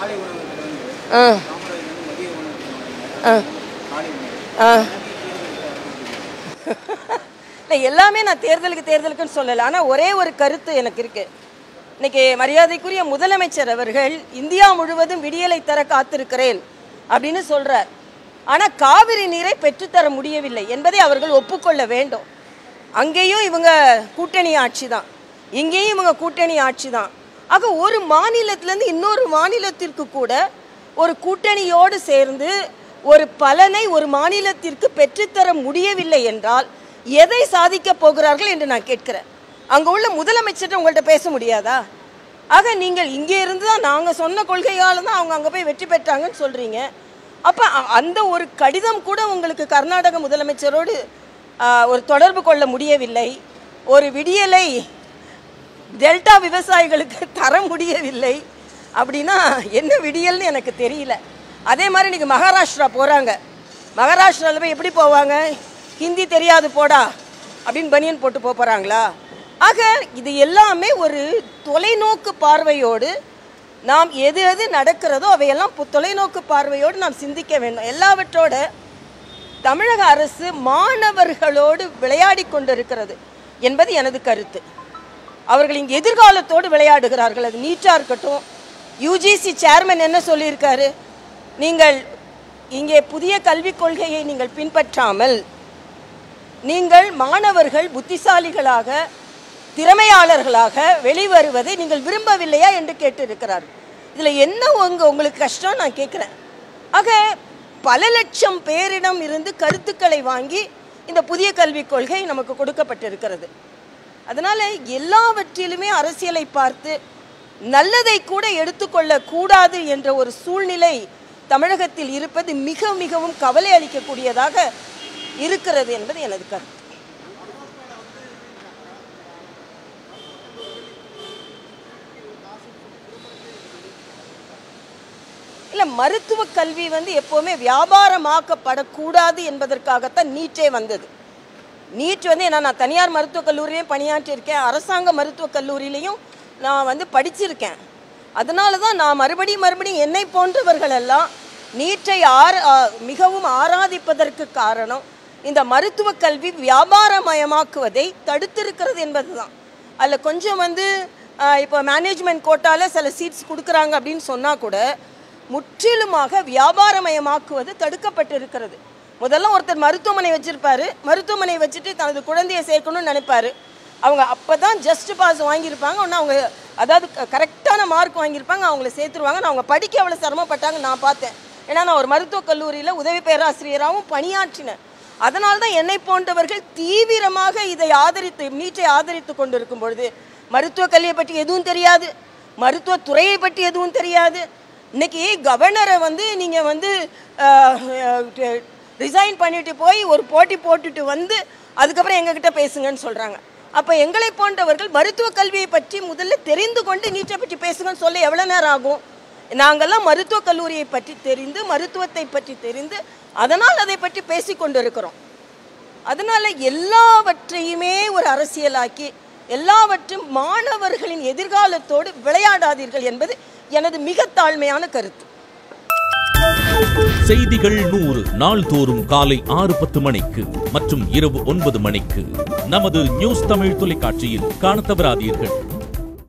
காலை உணவு திறந்து ஆ காமராஜர் வந்து மதிய உணவு திறந்தாங்க. ஆ காலை உணவு ஆ இல்லை எல்லாமே நான் தேர்தலுக்கு தேர்தலுக்குன்னு சொல்லலை ஆனால் ஒரே ஒரு கருத்து எனக்கு இருக்கு இன்னைக்கு மரியாதைக்குரிய முதலமைச்சர் அவர்கள் இந்தியா முழுவதும் விடியலை தர காத்திருக்கிறேன் அப்படின்னு சொல்றார் ஆனால் காவிரி நீரை பெற்றுத்தர முடியவில்லை என்பதை அவர்கள் ஒப்புக்கொள்ள வேண்டும் அங்கேயும் இவங்க கூட்டணி ஆட்சி தான் இங்கேயும் இவங்க கூட்டணி ஆட்சி தான் ஆக ஒரு மாநிலத்திலேருந்து இன்னொரு மாநிலத்திற்கு கூட ஒரு கூட்டணியோடு சேர்ந்து ஒரு பலனை ஒரு மாநிலத்திற்கு பெற்றுத்தர முடியவில்லை என்றால் எதை சாதிக்க போகிறார்கள் என்று நான் கேட்கிறேன் அங்கே உள்ள முதலமைச்சர்கிட்ட உங்கள்கிட்ட பேச முடியாதா ஆக நீங்கள் இங்கே இருந்து தான் நாங்கள் சொன்ன கொள்கையால் தான் அவங்க அங்கே போய் வெற்றி பெற்றாங்கன்னு சொல்கிறீங்க அப்போ அந்த ஒரு கடிதம் கூட உங்களுக்கு கர்நாடக முதலமைச்சரோடு ஆ, ஒரு தொடர்பு கொள்ள முடியவில்லை ஒரு விடியலை டெல்டா விவசாயிகளுக்கு தர முடியவில்லை அப்படின்னா என்ன விடியல்னு எனக்கு தெரியல அதே மாதிரி இன்னைக்கு மகாராஷ்டிரா போகிறாங்க மகாராஷ்டிராவில் போய் எப்படி போவாங்க ஹிந்தி தெரியாது போடா அப்படின்னு பனியன் போட்டு போக போகிறாங்களா ஆக இது எல்லாமே ஒரு தொலைநோக்கு பார்வையோடு நாம் எது எது நடக்கிறதோ அவையெல்லாம் பு- தொலைநோக்கு பார்வையோடு நாம் சிந்திக்க வேண்டும் எல்லாவற்றோட தமிழக அரசு மாணவர்களோடு விளையாடி கொண்டிருக்கிறது என்பது எனது கருத்து அவர்கள் இங்கே எதிர்காலத்தோடு விளையாடுகிறார்கள் அது நீட்டாக இருக்கட்டும் யூஜிசி சேர்மன் என்ன சொல்லியிருக்காரு நீங்கள் இங்கே புதிய கல்விக் கொள்கையை நீங்கள் பின்பற்றாமல் நீங்கள் மாணவர்கள் புத்திசாலிகளாக திறமையாளர்களாக வெளிவருவதை நீங்கள் விரும்பவில்லையா என்று கேட்டிருக்கிறார் இதில் என்ன உங்க உங்களுக்கு கஷ்டம் நான் கேட்குறேன் ஆக பல லட்சம் பேரிடம் இருந்து கருத்துக்களை வாங்கி இந்த புதிய கல்விக் கொள்கை நமக்கு கொடுக்கப்பட்டிருக்கிறது அதனால எல்லாவற்றிலுமே அரசியலை பார்த்து நல்லதை கூட எடுத்துக்கொள்ள கூடாது என்ற ஒரு சூழ்நிலை தமிழகத்தில் இருப்பது மிக மிகவும் கவலை அளிக்கக்கூடியதாக இருக்கிறது என்பது எனது கருத்து இல்லை மருத்துவ கல்வி வந்து எப்போவுமே வியாபாரமாக்கப்படக்கூடாது என்பதற்காகத்தான் நீட்டே வந்தது நீட் வந்து ஏன்னா நான் தனியார் மருத்துவக் கல்லூரிலையும் பணியாற்றியிருக்கேன் அரசாங்க மருத்துவக் கல்லூரியிலையும் நான் வந்து படிச்சிருக்கேன் அதனால தான் நான் மறுபடியும் மறுபடியும் என்னை போன்றவர்கள் எல்லாம் நீட்டை ஆர ஆ, மிகவும் ஆராதிப்பதற்கு காரணம் இந்த மருத்துவக் கல்வி வியாபாரமயமாக்குவதை தடுத்திருக்கிறது என்பதுதான் அதில் கொஞ்சம் வந்து ஆ, இப்போ மேனேஜ்மெண்ட் கோட்டால சில சீட்ஸ் கொடுக்குறாங்க அப்படின்னு சொன்னால் கூட முற்றிலுமாக வியாபாரமயமாக்குவது தடுக்கப்பட்டிருக்கிறது முதல்ல ஒருத்தர் மருத்துவமனை வச்சிருப்பாரு மருத்துவமனை வச்சுட்டு தனது குழந்தையை சேர்க்கணும்னு நினைப்பாரு அவங்க அப்போ தான் ஜஸ்ட் பாஸ் வாங்கியிருப்பாங்க ஒன்று அவங்க அதாவது கரெக்டான மார்க் வாங்கியிருப்பாங்க அவங்கள சேர்த்துருவாங்க நான் அவங்க படிக்க எவ்வளோ சிரமப்பட்டாங்க நான் பார்த்தேன் ஏன்னா நான் ஒரு மருத்துவக் கல்லூரியில் உதவி பேராசிரியராகவும் பணியாற்றினேன் அதனால தான் என்னை போன்றவர்கள் தீவிரமாக இதை ஆதரித்து நீட்டை ஆதரித்து கொண்டிருக்கும் பொழுது மருத்துவக் கல்வியை பற்றி எதுவும் தெரியாது மருத்துவத் துறையை பற்றி எதுவும் தெரியாது இன்னைக்கு கவர்னரை வந்து நீங்கள் வந்து ரிசைன் பண்ணிட்டு போய் ஒரு போட்டி போட்டுட்டு வந்து அதுக்கப்புறம் எங்ககிட்ட பேசுங்கன்னு சொல்கிறாங்க அப்போ எங்களை போன்றவர்கள் மருத்துவ கல்வியை பற்றி முதல்ல தெரிந்து கொண்டு நீட்டை பற்றி பேசுங்கன்னு சொல்ல எவ்வளோ நேரம் ஆகும் நாங்கள்லாம் மருத்துவக் கல்லூரியை பற்றி தெரிந்து மருத்துவத்தை பற்றி தெரிந்து அதனால் அதை பற்றி பேசி கொண்டு இருக்கிறோம் அதனால எல்லாவற்றையுமே ஒரு அரசியலாக்கி எல்லாவற்றும் மாணவர்களின் எதிர்காலத்தோடு விளையாடாதீர்கள் என்பது எனது மிக தாழ்மையான கருத்து செய்திகள் நூறு நாள்தோறும் காலை ஆறு பத்து மணிக்கு மற்றும் இரவு ஒன்பது மணிக்கு நமது நியூஸ் தமிழ் தொலைக்காட்சியில் காணத் தவறாதீர்கள்